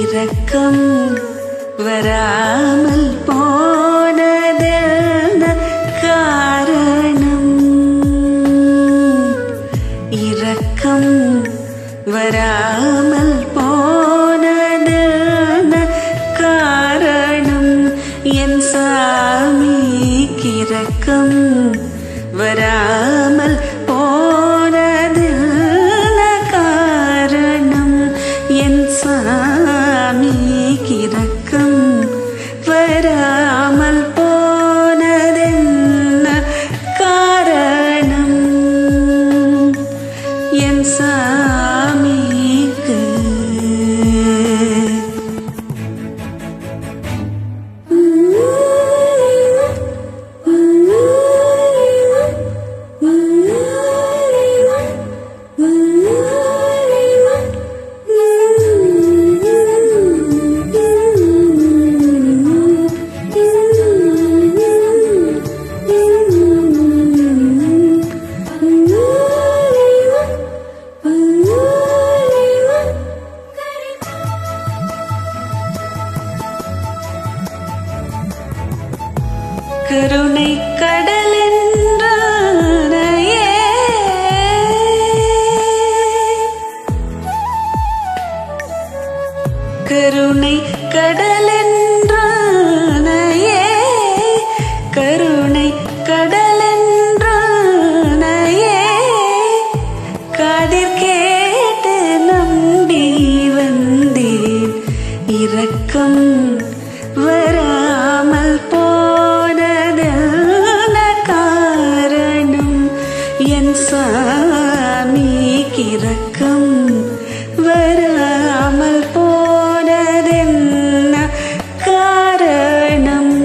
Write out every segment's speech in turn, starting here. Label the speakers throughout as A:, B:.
A: இரக்கம் வராமல் போனதென்ன காரணம் இரக்கம் வராமல் போனதென்ன காரணம் என் சாமிக்கு இரக்கம் வராமல் போனதென்ன காரணம் என் சாமிக்கு இரக்கம் வராமல் போனதென்ன காரணம் என் சாமிக்கு கருணை கடலென்றானையே கருணை கடலென்றானையே கருணை கடலென்றானையே காதில் கேட்டு நம்பி வந்தேன் இரக்கம் வராமல் போனதென்ன காரணம் என் சாமிக்கு இரக்கம் வராமல் போனதென்ன காரணம்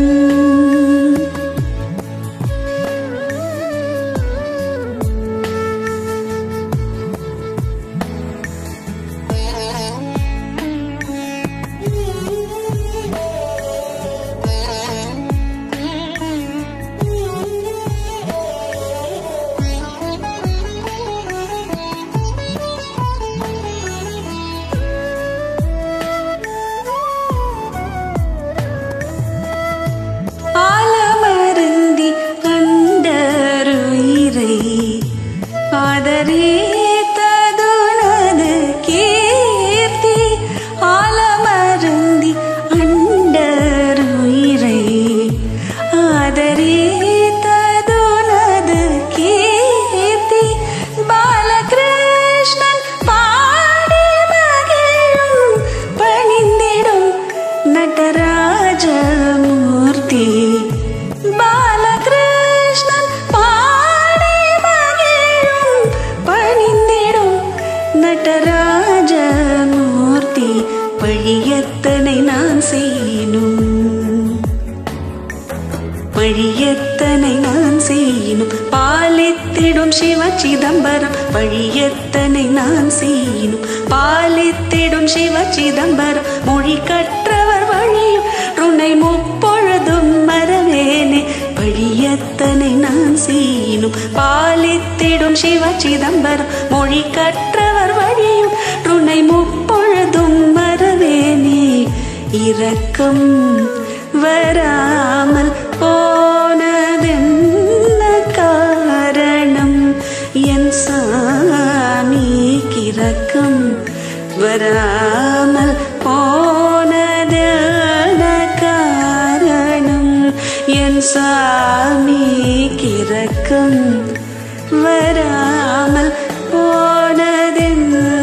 A: ஆலமருந்தி கண்டருயிரை ஆதரித்ததுனது கீர்த்தி ஆலமருந்தி அண்டருயிரை ஆதரித்ததுனது கீர்த்தி பாலகிருஷ்ணன் பாடி மகிழும் பணிந்திடும் நடராஜமூர்த்தி பாலகிருஷ்ணன் பாடி மகிழும் பணிந்திடும் நடராஜமூர்த்தி பழியத்தனை நான் செய்யணும் பழியத்தனை நான் செய்யணும் பாலித்திடும் சிவ சிதம்பரம் பழியத்தனை நான் செய்யணும் பாலித்திடும் சிவ சிதம்பரம் மொழி கற்றவர் வழியும் ருணை முப்பொழுதும் மறவேனே பழியத்தனை நான் செய்யணும் பாலித்திடும் சிவ சிதம்பரம் மொழி கற்றவர் வழியும் ருணை முப்பொழுதும் மறவேனே இரக்கம் வராமல் போனதென்ன காரணம் என் சாமிக்கு இரக்கம் வராமல் போனதென்ன காரணம் என் சாமிக்கு இரக்கம் வராமல் போனதென்ன